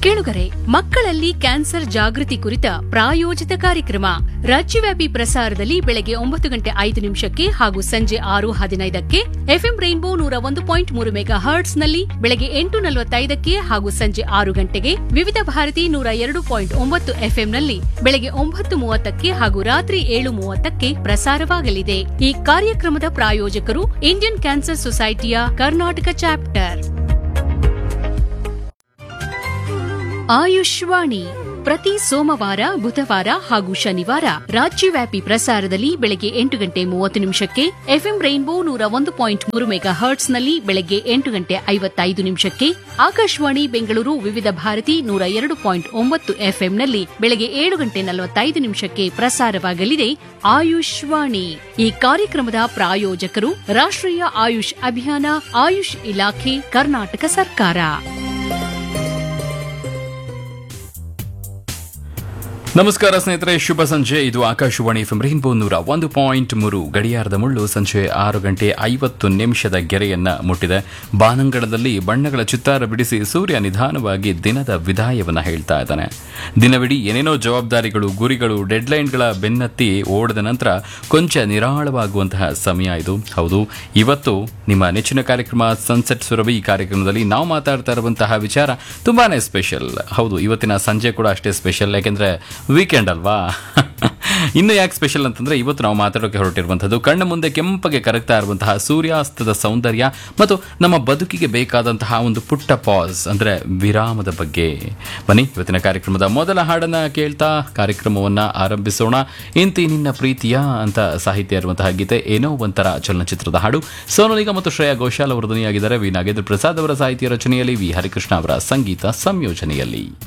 ಕೇಳುಗರೆ ಮಕ್ಕಳಲ್ಲಿ ಕ್ಯಾನ್ಸರ್ ಜಾಗೃತಿ ಕುರಿತ ಪ್ರಾಯೋಜಿತ ಕಾರ್ಯಕ್ರಮ ರಾಜ್ಯವ್ಯಾಪಿ ಪ್ರಸಾರದಲ್ಲಿ ಬೆಳಗ್ಗೆ ಒಂಬತ್ತು ಗಂಟೆ ಐದು ನಿಮಿಷಕ್ಕೆ ಹಾಗೂ ಸಂಜೆ ಆರು ಹದಿನೈದಕ್ಕೆ ಎಫ್ಎಂ ರೈನ್ಬೋ ನೂರ ಒಂದು ಪಾಯಿಂಟ್ ಮೂರು ಮೆಗಾ ಹರ್ಟ್ಸ್ನಲ್ಲಿ ಬೆಳಗ್ಗೆ ಎಂಟು ನಲವತ್ತೈದಕ್ಕೆ ಹಾಗೂ ಸಂಜೆ ಆರು ಗಂಟೆಗೆ ವಿವಿಧ ಭಾರತಿ ನೂರ ಎರಡು ಪಾಯಿಂಟ್ ಒಂಬತ್ತು ಎಫ್ಎಂನಲ್ಲಿ ಬೆಳಗ್ಗೆ ಒಂಬತ್ತು ಮೂವತ್ತಕ್ಕೆ ಹಾಗೂ ರಾತ್ರಿ ಏಳು ಮೂವತ್ತಕ್ಕೆ ಪ್ರಸಾರವಾಗಲಿದೆ ಈ ಕಾರ್ಯಕ್ರಮದ ಪ್ರಾಯೋಜಕರು ಇಂಡಿಯನ್ ಕ್ಯಾನ್ಸರ್ ಸೊಸೈಟಿಯ ಕರ್ನಾಟಕ ಚಾಪ್ಟರ್ ಆಯುಷ್ವಾಣಿ ಪ್ರತಿ ಸೋಮವಾರ ಬುಧವಾರ ಹಾಗೂ ಶನಿವಾರ ರಾಜ್ಯವ್ಯಾಪಿ ಪ್ರಸಾರದಲ್ಲಿ ಬೆಳಗ್ಗೆ ಎಂಟು ಗಂಟೆ ಮೂವತ್ತು ನಿಮಿಷಕ್ಕೆ ಎಫ್ಎಂ ರೈನ್ಬೋ ನೂರ ಒಂದು ಪಾಯಿಂಟ್ ಮೂರು ಮೆಗಾ ಹರ್ಟ್ಸ್ನಲ್ಲಿ ಬೆಳಗ್ಗೆ ಎಂಟು ಗಂಟೆ ಐವತ್ತೈದು ನಿಮಿಷಕ್ಕೆ ಆಕಾಶವಾಣಿ ಬೆಂಗಳೂರು ವಿವಿಧ ಭಾರತಿ ನೂರ ಎರಡು ಪಾಯಿಂಟ್ ಒಂಬತ್ತು ಎಫ್ಎಂನಲ್ಲಿ ಬೆಳಗ್ಗೆ ಏಳು ಗಂಟೆ ನಲವತ್ತೈದು ನಿಮಿಷಕ್ಕೆ ಪ್ರಸಾರವಾಗಲಿದೆ ಆಯುಷ್ವಾಣಿ ಈ ಕಾರ್ಯಕ್ರಮದ ಪ್ರಾಯೋಜಕರು ರಾಷ್ಟ್ರೀಯ ಆಯುಷ್ ಅಭಿಯಾನ ಆಯುಷ್ ಇಲಾಖೆ ಕರ್ನಾಟಕ ಸರ್ಕಾರ ನಮಸ್ಕಾರ ಸ್ನೇಹಿತರೆ ಶುಭ ಸಂಜೆ ಇದು ಆಕಾಶವಾಣಿ ಎಫ್ ರೈನ್ಬೋ ನೂರ ಒಂದು ಪಾಯಿಂಟ್ ಮೂರು ಗಡಿಯಾರದ ಮುಳ್ಳು ಸಂಜೆ ಆರು ಗಂಟೆ ಐವತ್ತು ನಿಮಿಷದ ಗೆರೆಯನ್ನ ಮುಟ್ಟಿದೆ ಬಾನಂಗಳದಲ್ಲಿ ಬಣ್ಣಗಳ ಚಿತ್ತಾರ ಬಿಡಿಸಿ ಸೂರ್ಯ ನಿಧಾನವಾಗಿ ದಿನದ ವಿದಾಯವನ್ನ ಹೇಳ್ತಾ ಇದ್ದಾನೆ ದಿನವಿಡೀ ಏನೇನೋ ಜವಾಬ್ದಾರಿಗಳು ಗುರಿಗಳು ಡೆಡ್ಲೈನ್ಗಳ ಬೆನ್ನತ್ತಿ ಓಡಿದ ನಂತರ ಕೊಂಚ ನಿರಾಳವಾಗುವಂತಹ ಸಮಯ ಇದು ಹೌದು ಇವತ್ತು ನಿಮ್ಮ ನೆಚ್ಚಿನ ಕಾರ್ಯಕ್ರಮ ಸನ್ಸೆಟ್ ಸುರಭಿ ಈ ಕಾರ್ಯಕ್ರಮದಲ್ಲಿ ನಾವು ಮಾತಾಡ್ತಾ ಇರುವಂತಹ ವಿಚಾರ ತುಂಬಾನೇ ಸ್ಪೆಷಲ್ ಹೌದು ಇವತ್ತಿನ ಸಂಜೆ ಕೂಡ ಅಷ್ಟೇ ಸ್ಪೆಷಲ್ ಯಾಕೆಂದ್ರೆ ವೀಕೆಂಡ್ ಅಲ್ವಾ ಇನ್ನು ಯಾಕೆ ಸ್ಪೆಷಲ್ ಅಂತಂದ್ರೆ ಇವತ್ತು ನಾವು ಮಾತಾಡೋಕೆ ಹೊರಟಿರುವಂಥದ್ದು ಕಣ್ಣ ಮುಂದೆ ಕೆಂಪಗೆ ಕರಗ್ತಾ ಇರುವಂತಹ ಸೂರ್ಯಾಸ್ತದ ಸೌಂದರ್ಯ ಮತ್ತು ನಮ್ಮ ಬದುಕಿಗೆ ಬೇಕಾದಂತಹ ಒಂದು ಪುಟ್ಟ ಪಾಸ್ ಅಂದ್ರೆ ವಿರಾಮದ ಬಗ್ಗೆ ಬನ್ನಿ ಇವತ್ತಿನ ಕಾರ್ಯಕ್ರಮದ ಮೊದಲ ಹಾಡನ್ನ ಕೇಳ್ತಾ ಕಾರ್ಯಕ್ರಮವನ್ನ ಆರಂಭಿಸೋಣ ಇಂತಿ ನಿನ್ನ ಪ್ರೀತಿಯ ಅಂತ ಸಾಹಿತ್ಯ ಇರುವಂತಹ ಗೀತೆ ಏನೋ ಒಂಥರ ಚಲನಚಿತ್ರದ ಹಾಡು ಸೋನು ನಿಗಮ್ ಮತ್ತು ಶ್ರೇಯಾ ಘೋಷಾಲ್ ಅವರು ಧ್ವನಿಯಾಗಿದ್ದಾರೆ ವಿ ನಾಗೇಂದ್ರ ಪ್ರಸಾದ್ ಅವರ ಸಾಹಿತ್ಯ ರಚನೆಯಲ್ಲಿ ವಿ ಹರಿಕೃಷ್ಣ ಅವರ ಸಂಗೀತ ಸಂಯೋಜನೆಯಲ್ಲಿ